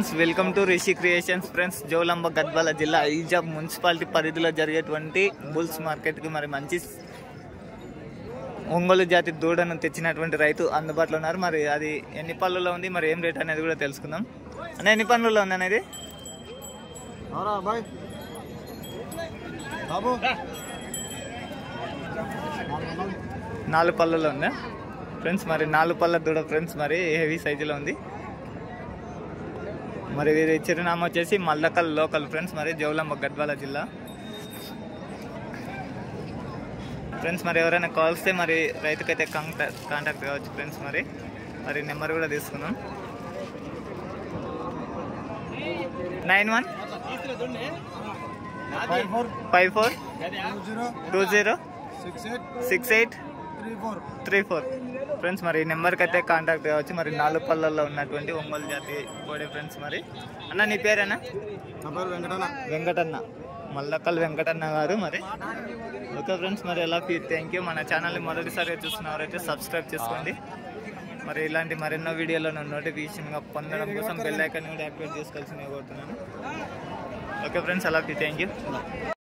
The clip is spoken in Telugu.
friends welcome to Rishi creations friends Jolamba Gadwal జిల్లా ఈజాబ్ మున్సిపాలిటీ పరిధిలో జరిగేటువంటి బుల్స్ మార్కెట్కి మరి మంచి ఒంగోలు జాతి దూడను తెచ్చినటువంటి రైతు అందుబాటులో ఉన్నారు మరి అది ఎన్ని పళ్ళలో ఉంది మరి ఏం రేట్ అనేది కూడా తెలుసుకుందాం అన్న ఎన్ని పనులలో ఉంది అనేది అవునా బాయ్ బాబు నాలుగు పళ్ళలో ఉందా ఫ్రెండ్స్ మరి నాలుగు పళ్ళ దూడ ఫ్రెండ్స్ మరి హెవీ సైజులో ఉంది మరి వీరి చిరునామా వచ్చేసి మల్లకల్ లోకల్ ఫ్రెండ్స్ మరి జోలంబ గద్వాల జిల్లా ఫ్రెండ్స్ మరి ఎవరైనా కాల్స్తే మరి రైతుకైతే కాంటాక్ట్ కాంటాక్ట్ కావచ్చు ఫ్రెండ్స్ మరి మరి నెంబర్ కూడా తీసుకుందాం nine one five four five four two zero two zero six eight six eight three four three four friends మరి ఈ నెంబర్కి అయితే కాంటాక్ట్ కావచ్చు మరి నాలుగు పళ్ళల్లో ఉన్నటువంటి ఒంగోలు జాతి కోడే ఫ్రెండ్స్ మరి అన్న నీ పేరేనా నా పేరు వెంకటన్న వెంకటన్న మల్లక్కల్ వెంకటన్న గారు మరి ఓకే ఫ్రెండ్స్ మరి ఎలా థ్యాంక్ యూ మన ఛానల్ని మొదటిసారి చూస్తున్నవారైతే సబ్స్క్రైబ్ చేసుకోండి మరి ఇలాంటి మరెన్నో వీడియోలను నోటిఫికేషన్గా పొందడం కోసం బెల్ ఐకాన్ కూడా యాక్టివేట్ చేసుకోవాల్సిందిగా కోరుతున్నాను ఓకే ఫ్రెండ్స్ అలా థ్యాంక్ యూ